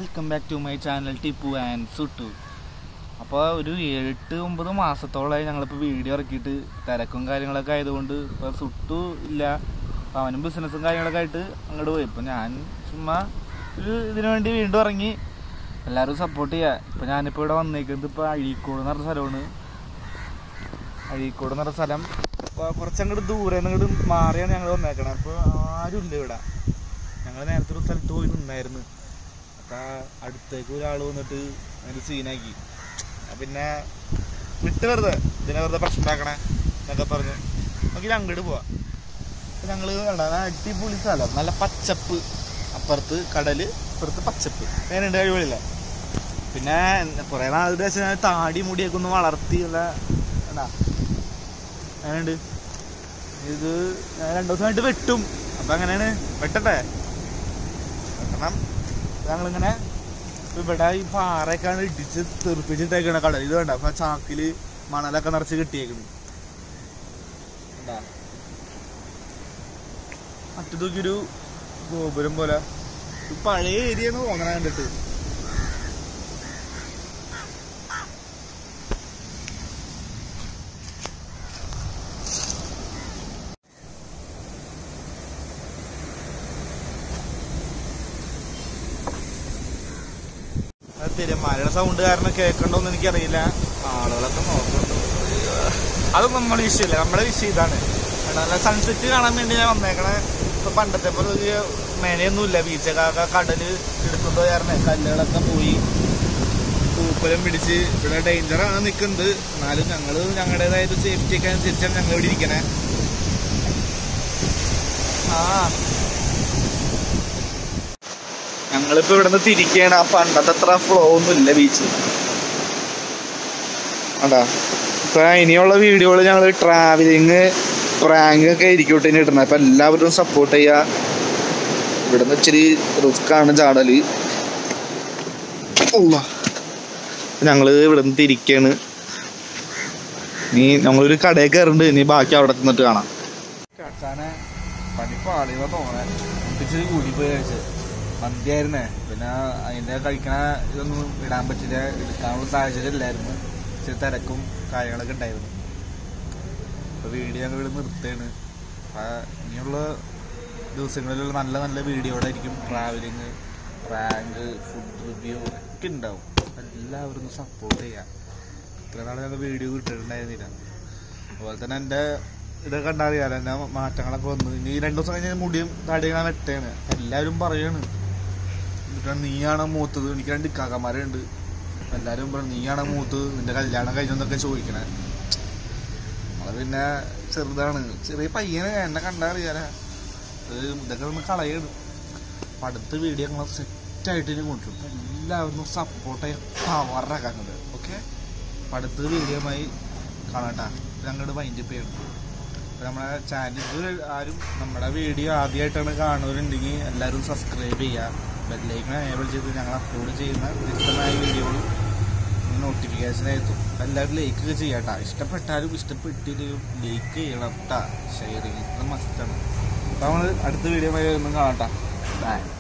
Welcome back to my channel Tippu and Suttu അപ്പോൾ ഒരു എട്ട് ഒമ്പത് മാസത്തോളമായി ഞങ്ങളിപ്പോൾ വീഡിയോ ഇറക്കിയിട്ട് തിരക്കും കാര്യങ്ങളൊക്കെ ആയതുകൊണ്ട് ഇപ്പോൾ സുട്ടു ഇല്ല അപ്പോൾ അവനും ബിസിനസ്സും കാര്യങ്ങളൊക്കെ ആയിട്ട് അങ്ങോട്ട് പോയി ഇപ്പോൾ ഞാൻ ചുമ്മാ ഒരു ഇതിനു വേണ്ടി വീണ്ടും ഇറങ്ങി എല്ലാവരും സപ്പോർട്ട് ചെയ്യുക ഇപ്പോൾ ഞാനിപ്പോൾ ഇവിടെ വന്നേക്കുന്നത് ഇപ്പോൾ അഴീക്കോട് എന്ന് പറഞ്ഞ സ്ഥലമാണ് അഴീക്കോട് എന്ന് പറഞ്ഞ സ്ഥലം അപ്പോൾ കുറച്ചങ്ങോട്ട് ദൂരെ നിന്ന് ഇങ്ങോട്ട് മാറിയാണ് ഞങ്ങൾ വന്നേക്കണത് അപ്പോൾ ആരും ഇല്ല ഇവിടെ ഞങ്ങൾ നേരത്തെ ഒരു സ്ഥലത്ത് പോയി നിന്നായിരുന്നു അപ്പം അടുത്തേക്ക് ഒരാൾ വന്നിട്ട് അതിന് സീനാക്കി അപ്പൊ പിന്നെ വിട്ട് വെറുതെ ഇതിനെ വെറുതെ പ്രശ്നം ഉണ്ടാക്കണേ എന്നൊക്കെ പറഞ്ഞു നമുക്ക് അങ്ങോട്ട് പോവാം അപ്പൊ ഞങ്ങള് കണ്ട അടിപൊളി സ്ഥലം നല്ല പച്ചപ്പ് അപ്പുറത്ത് കടല് ഇപ്പുറത്ത് പച്ചപ്പ് നേരിട്ട് കഴിവില്ല പിന്നെ കുറെ നാളുടെ വെച്ചാൽ ഞാൻ താടി മുടിയൊക്കെ ഒന്ന് വളർത്തി നല്ല എന്താ അങ്ങനെയുണ്ട് ഇത് ഞാൻ രണ്ടു ദിവസമായിട്ട് വെട്ടും അപ്പൊ അങ്ങനെയാണ് വെട്ടട്ടെ വെട്ടണം ഞങ്ങളിങ്ങനെ ഇവിടെ ഈ പാറയൊക്കെയാണ് ഇടിച്ച് തെറിപ്പിച്ചിട്ടേക്കണ കടൽ ഇത് വേണ്ട അപ്പൊ ചാക്കില് മണലൊക്കെ നിറച്ച് കിട്ടിയേക്കുന്നു കണ്ടാ? മറ്റേതൊക്കെ ഒരു ഗോപുരം പോലെ ഇത് പഴയ ഏരിയ തോന്നണ കണ്ടിട്ട് അത് തിരമാലയുടെ സൗണ്ട് കാരണം കേൾക്കണ്ടോന്ന് എനിക്കറിയില്ല ആളുകളൊക്കെ നോക്കുന്നുണ്ട് അതൊന്നും നമ്മുടെ വിഷയമില്ല നമ്മുടെ വിഷയം ഇതാണ് കാരണം നല്ല സൺസെറ്റ് കാണാൻ വേണ്ടി ഞാൻ വന്നേക്കണേ ഇപ്പൊ പണ്ടത്തെ പോലെ ഒരു മേനയൊന്നുമില്ല ബീച്ചൊക്കെ കടല് എടുത്തുകൊണ്ട് പോയായിരുന്നേ കല്ലുകളൊക്കെ പോയി പൂപ്പലം പിടിച്ച് ഇവിടെ ഡേഞ്ചറാണ് നിൽക്കുന്നത് എന്നാലും ഞങ്ങള് ഞങ്ങളുടേതായ ഒരു സേഫ്റ്റി ഒക്കെ അനുസരിച്ചാണ് ഞങ്ങൾ ഇവിടെ ഇരിക്കണേ ആ ഞങ്ങളിപ്പോ ഇവിടെ നിന്ന് തിരിക്കുകയാണ് ആ പണ്ടത്തെ അത്ര ഫ്ലോ ഒന്നും ഇല്ല ബീച്ച് അതാ ഇപ്പൊ ഇനിയുള്ള വീഡിയോകൾ ഞങ്ങൾ ട്രാവലിങ് പ്രാങ്ക് ഒക്കെ ആയിരിക്കും ഇനി ഇടുന്നത് അപ്പൊ എല്ലാവരും സപ്പോർട്ട് ചെയ്യുക ഇവിടുന്ന് ഇച്ചിരി റിസ്ക് ആണ് ചാടല് ഉവ്വ. ഞങ്ങള് ഇവിടെ നിന്ന് തിരിക്കാണ് ഇനി ഞങ്ങളൊരു കടയിൽ കയറുന്നുണ്ട് ഇനി ബാക്കി അവിടെ നിന്നിട്ട് കാണാം പണി പാളിയോ തോന്നേ ഇച്ചിരി കൂടി പോയി കഴിച്ചത് മന്തിയായിരുന്നേ പിന്നെ അതിന്റെ കഴിക്കണ ഇതൊന്നും ഇടാൻ പറ്റില്ല എടുക്കാനുള്ള സാഹചര്യം ഇല്ലായിരുന്നു ഇച്ചിരി തിരക്കും കാര്യങ്ങളൊക്കെ ഉണ്ടായിരുന്നു അപ്പൊ വീഡിയോ ഞങ്ങൾ ഇവിടെ നിർത്തുകയാണ് അപ്പൊ ഇനിയുള്ള ദിവസങ്ങളിലുള്ള നല്ല നല്ല വീഡിയോകളായിരിക്കും ട്രാവലിങ് റാങ്ക് ഫുഡ് റിവ്യൂ ഒക്കെ ഉണ്ടാവും എല്ലാവരും ഒന്ന് സപ്പോർട്ട് ചെയ്യാം ഇത്ര നാളെ ഞങ്ങൾ വീഡിയോ കിട്ടിയിട്ടുണ്ടായിരുന്നില്ല അതുപോലെ തന്നെ എൻ്റെ ഇതൊക്കെ കണ്ടറിയാലോ എൻ്റെ മാറ്റങ്ങളൊക്കെ വന്നു ഇനി രണ്ടു ദിവസം കഴിഞ്ഞാൽ മുടിയും താടിയും വെട്ടേണ് എല്ലാവരും പറയാണ് എന്നിട്ട് നീയാണ് മൂത്തത് എനിക്ക് രണ്ട് ഇക്കാക്കന്മാരുണ്ട് എല്ലാവരും പറഞ്ഞു നീയാണ് മൂത്തത് നിന്റെ കല്യാണം കഴിഞ്ഞെന്നൊക്കെ ചോദിക്കണേ നമ്മള് പിന്നെ ചെറുതാണ് ചെറിയ പയ്യനെ എന്നെ കണ്ടറിയാലേ ഇത് ഇതൊക്കെ ഒന്ന് കളയാണ് അപ്പൊ അടുത്ത വീഡിയോ ഞങ്ങൾ സെറ്റായിട്ട് ഇനി കൊണ്ടുവരും അപ്പൊ എല്ലാവരും സപ്പോർട്ട് ചെയ്യാൻ പവറാക്കാനുണ്ട് ഓക്കെ അപ്പൊ അടുത്ത വീഡിയോയുമായി കാണാട്ടാ ഞങ്ങളുടെ മൈൻഡപ്പ് ചെയ്യണം അപ്പൊ നമ്മുടെ ചാനൽ ആരും നമ്മുടെ വീഡിയോ ആദ്യമായിട്ടാണ് കാണുന്നവരുണ്ടെങ്കിൽ എല്ലാവരും സബ്സ്ക്രൈബ് ചെയ്യുക ബെല്ലൈക്കൺ എനേബിൾ ചെയ്ത് ഞങ്ങൾ അപ്ലോഡ് ചെയ്യുന്ന വ്യത്യസ്തമായ വീഡിയോകൾ നോട്ടിഫിക്കേഷൻ എത്തും അപ്പൊ എല്ലാവരും ലൈക്ക് ഒക്കെ ചെയ്യാട്ടാ ഇഷ്ടപ്പെട്ടാലും ഇഷ്ടപ്പെട്ടില്ലെങ്കിലും ലൈക്ക് ചെയ്യണം കേട്ടാ ഷെയർ ചെയ്യണം ഇത് മസ്റ്റാണ് അപ്പൊ നമ്മൾ അടുത്ത വീഡിയോ ഒന്നും കാണാട്ടാ ബൈ